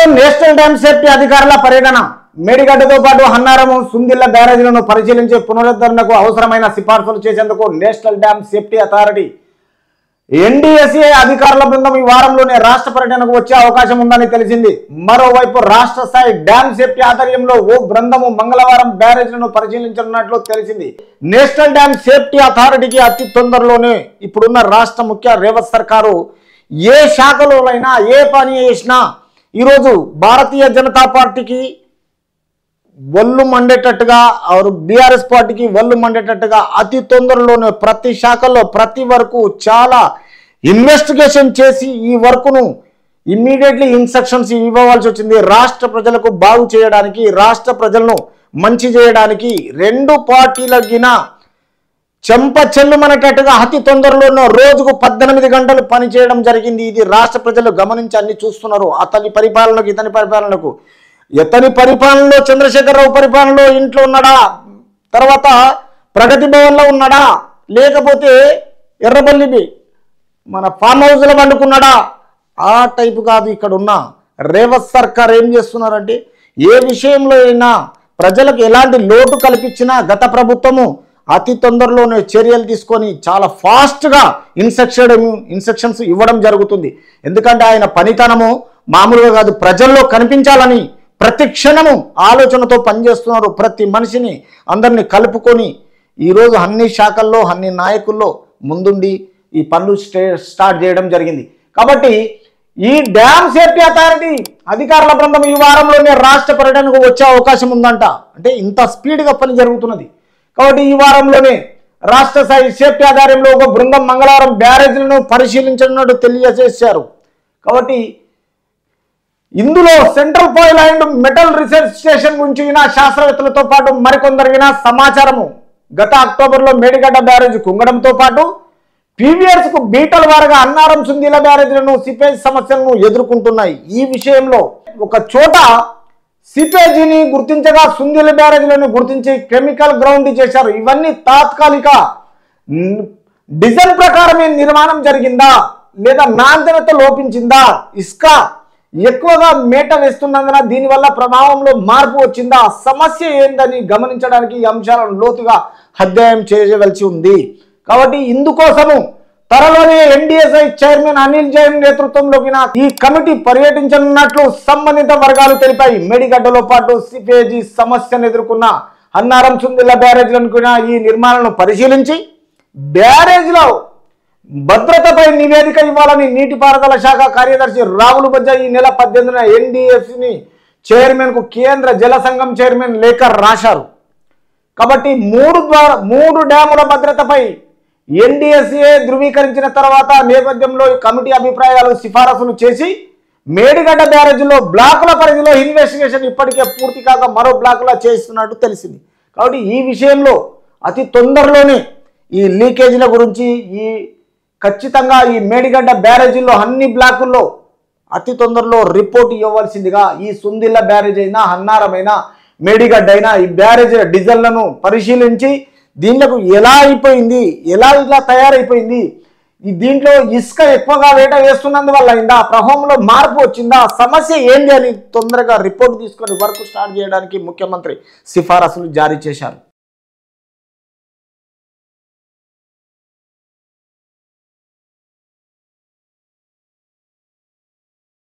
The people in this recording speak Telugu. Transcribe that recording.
నేషనల్ డ్యామ్ సేఫ్టీ అధికారుల పర్యటన మేడిగడ్డతో పాటు హన్నారము సుందిల్ల బ్యారేజీలను పరిశీలించి పునరుద్ధరణకు అవసరమైన సిఫార్సులు చేసేందుకు national dam safety authority NDSA అధికారుల బృందం ఈ వారంలోనే రాష్ట్ర పర్యటనకు వచ్చే అవకాశం ఉందని తెలిసింది మరోవైపు రాష్ట్ర స్థాయి డ్యామ్ సేఫ్టీ ఆధ్వర్యంలో ఓ బృందము మంగళవారం బ్యారేజ్లను పరిశీలించనున్నట్లు తెలిసింది నేషనల్ డ్యామ్ సేఫ్టీ అథారిటీకి అతి తొందరలోనే ఇప్పుడున్న రాష్ట్ర ముఖ్య రేవంత్ సర్కారు ఏ శాఖలోనైనా ఏ పని చేసినా ఈరోజు భారతీయ జనతా పార్టీకి ఒళ్ళు మండేటట్టుగా ఆరు బీఆర్ఎస్ పార్టీకి ఒళ్ళు మండేటట్టుగా అతి తొందరలోనే ప్రతి శాఖల్లో ప్రతి వరకు చాలా ఇన్వెస్టిగేషన్ చేసి ఈ వర్క్ను ఇమ్మీడియట్లీ ఇన్స్ట్రక్షన్స్ ఇవ్వవలసి వచ్చింది రాష్ట్ర ప్రజలకు బాగు చేయడానికి రాష్ట్ర ప్రజలను మంచి చేయడానికి రెండు పార్టీలగిన చెంప చెల్లుమనేటట్టుగా అతి తొందరలోనో రోజుకు పద్దెనిమిది గంటలు పనిచేయడం జరిగింది ఇది రాష్ట్ర ప్రజలు గమనించి అన్ని చూస్తున్నారు అతని పరిపాలనకు ఇతని పరిపాలనకు ఇతని పరిపాలనలో చంద్రశేఖరరావు పరిపాలనలో ఇంట్లో ఉన్నాడా తర్వాత ప్రగతి భవన్లో ఉన్నాడా లేకపోతే ఎర్రబల్లి మన ఫామ్ హౌస్లో వండుకున్నాడా ఆ టైపు కాదు ఇక్కడ ఉన్న రేవంత్ సర్కార్ ఏం చేస్తున్నారంటే ఏ విషయంలో అయినా ప్రజలకు ఎలాంటి లోటు కల్పించినా గత ప్రభుత్వము అతి తొందరలోనే చర్యలు తీసుకొని చాలా ఫాస్ట్గా ఇన్స్ట్రక్షన్ ఇన్స్ట్రక్షన్స్ ఇవ్వడం జరుగుతుంది ఎందుకంటే ఆయన పనితనము మామూలుగా కాదు ప్రజల్లో కనిపించాలని ప్రతి క్షణము ఆలోచనతో పనిచేస్తున్నారు ప్రతి మనిషిని అందరినీ కలుపుకొని ఈరోజు అన్ని శాఖల్లో అన్ని నాయకుల్లో ముందుండి ఈ పనులు స్టే స్టార్ట్ చేయడం జరిగింది కాబట్టి ఈ డ్యామ్ సేఫ్టీ అథారిటీ అధికారుల బృందం ఈ వారంలోనే రాష్ట్ర పర్యటనకు వచ్చే అవకాశం ఉందంట అంటే ఇంత స్పీడ్గా పని జరుగుతున్నది కాబట్టి ఈ వారంలోనే రాష్ట్ర స్థాయి సేఫ్టీ ఆధ్వర్యంలో ఒక బృందం మంగళవారం బ్యారేజ్లను పరిశీలించనున్నట్టు తెలియజేశారు కాబట్టి ఇందులో central soil and metal research station గురించి విన శాస్త్రవేత్తలతో పాటు మరికొందరు విన సమాచారము గత అక్టోబర్లో మేడిగడ్డ బ్యారేజ్ కుంగడంతో పాటు పీవీఆర్స్ కు బీటల వారగా అన్నారం సుందీల బ్యారేజ్లను సిపేజ్ సమస్యలను ఎదుర్కొంటున్నాయి ఈ విషయంలో ఒక చోట సిపేజీని గుర్తించగా సుందీల బ్యారేజ్లను గుర్తించి కెమికల్ గ్రౌండ్ చేశారు ఇవన్నీ తాత్కాలిక న్- డిజైన్ ప్రకారమే నిర్మాణం జరిగిందా లేదా నాణ్యత లోపించిందా ఇసుక ఎక్కువగా మేట వేస్తున్నందున దీనివల్ల ప్రభావంలో మార్పు వచ్చిందా సమస్య ఏందని గమనించడానికి ఈ అంశాలను లోతుగా అధ్యయనం చేయవలసి ఉంది కాబట్టి ఇందుకోసము త్వరలోనే ఎన్డీఎస్ఐ చైర్మన్ అనిల్ జైన్ నేతృత్వంలోకి ఈ కమిటీ పర్యటించనున్నట్లు సంబంధిత వర్గాలు తెలిపాయి మేడిగడ్డలో పాటు సిపేజీ సమస్యను ఎదుర్కొన్న అన్నారం సుందిల్ల బ్యారేజ్లను కూడా ఈ నిర్మాణాలను పరిశీలించి బ్యారేజ్లో భద్రతపై నివేదిక ఇవ్వాలని నీటిపారుదల శాఖ కార్యదర్శి రాహుల్ బజ్జా ఈ నెల పద్దెనిమిదిన ఎన్డీఎఫ్సిని చైర్మన్కు కేంద్ర జల సంఘం చైర్మన్ లేఖ రాశారు కాబట్టి మూడు ద్వారా మూడు డ్యాముల భద్రతపై ఎన్డీఎస్ఏ ధృవీకరించిన తర్వాత నేపథ్యంలో ఈ కమిటీ అభిప్రాయాలు సిఫారసులు చేసి మేడిగడ్డ బ్యారేజ్లో బ్లాకుల పరిధిలో ఇన్వెస్టిగేషన్ ఇప్పటికే పూర్తి కాక మరో బ్లాకులా చేస్తున్నట్టు తెలిసింది కాబట్టి ఈ విషయంలో అతి తొందరలోనే ఈ లీకేజీల గురించి ఈ ఖచ్చితంగా ఈ మేడిగడ్డ బ్యారేజీల్లో అన్ని బ్లాకుల్లో అతి తొందరలో రిపోర్ట్ ఇవ్వవలసిందిగా ఈ సుందిల్ల బ్యారేజ్ అయినా హన్నారమైనా మేడిగడ్డ అయినా ఈ బ్యారేజ్ డిజైన్లను పరిశీలించి దీంట్లో ఎలా అయిపోయింది ఎలా ఇలా తయారైపోయింది ఈ దీంట్లో ఇసుక ఎక్కువగా వేట వేస్తున్నందువల్ల అయిందా ప్రభావంలో మార్పు వచ్చిందా సమస్య ఏంది అని తొందరగా రిపోర్ట్ తీసుకొని వర్క్ స్టార్ట్ చేయడానికి ముఖ్యమంత్రి సిఫారసులు జారీ చేశారు